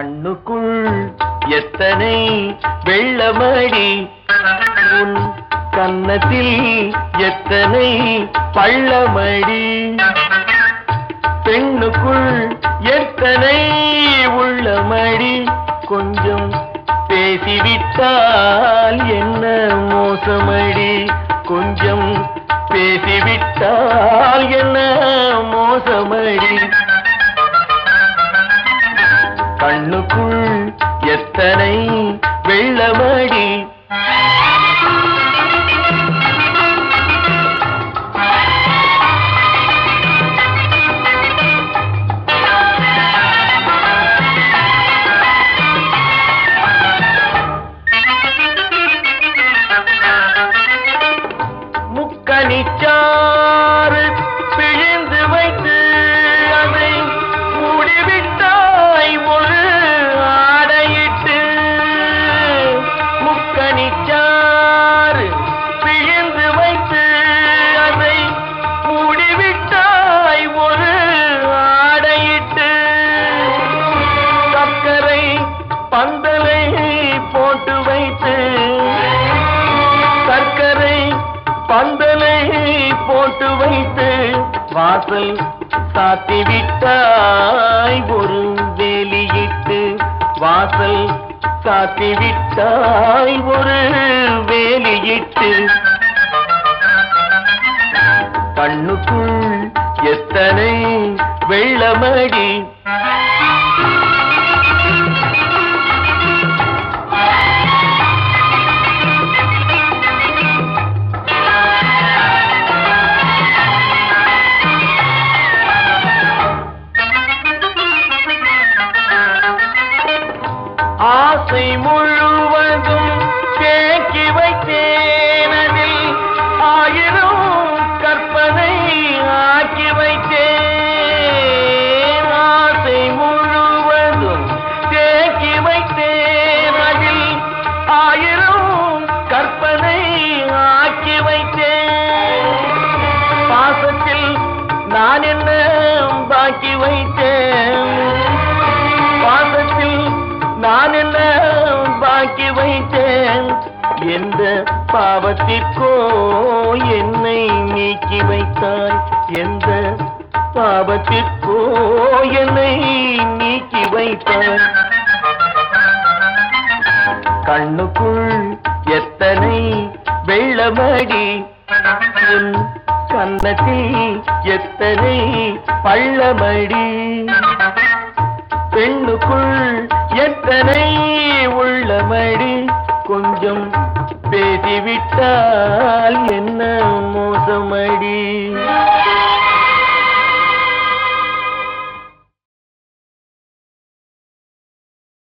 கண்ணுக்குள் எத்தனை வெள்ளமடி உன் கன்னத்தில் எத்தனை பள்ளமடி பெண்ணுக்குள் எத்தனை உள்ளமடி கொஞ்சம் பேசிவிட்டால் என்ன மோசமடி கொஞ்சம் பேசிவிட்டால் என்ன மோசமடி கண்ணுக்குள் எத்தனை வெள்ளமடி முக்கணிச்சாறு பிழிந்து வைத்து அதை மூடிவிட்டாய் ஒரு ஆடையிட்டு முக்கணிச்சாறு பிழிந்து வைத்து அதை மூடிவிட்டாய் ஒரு ஆடையிட்டு சர்க்கரை பந்தலை போட்டு வைத்து சர்க்கரை பந்தலை போட்டு வைத்து வாசல் சாத்தி விட்டாய் ஒரு வேலியிட்டு வாசல் சாத்தி விட்டாய் ஒரு வேலியிட்டு கண்ணுக்குள் எத்தனை வெள்ளமடி ஆசை முழுவதும் தேக்கி வைத்தேனதில் ஆயிரம் கற்பனை ஆக்கி வைத்தேன் ஆசை முழுவதும் தேக்கி வைத்தேனதில் ஆயிரம் கற்பனை ஆக்கி வைத்தேன் பாசத்தில் நான் என்ன பாக்கி வைத்தேன் பாசத்தில் நான் என்ன பாக்கி வைத்தேன் எந்த பாவத்திற்கோ என்னை நீக்கி வைத்தாய் எந்த பாவத்திற்கோ என்னை நீக்கி வைத்தாய் கண்ணுக்குள் எத்தனை வெள்ளமடி உன் கன்னத்தில் எத்தனை பள்ளமடி பெண்ணுக்குள் எத்தனை உள்ளமடி கொஞ்சம் பேசிவிட்டால் என்ன மோசமடி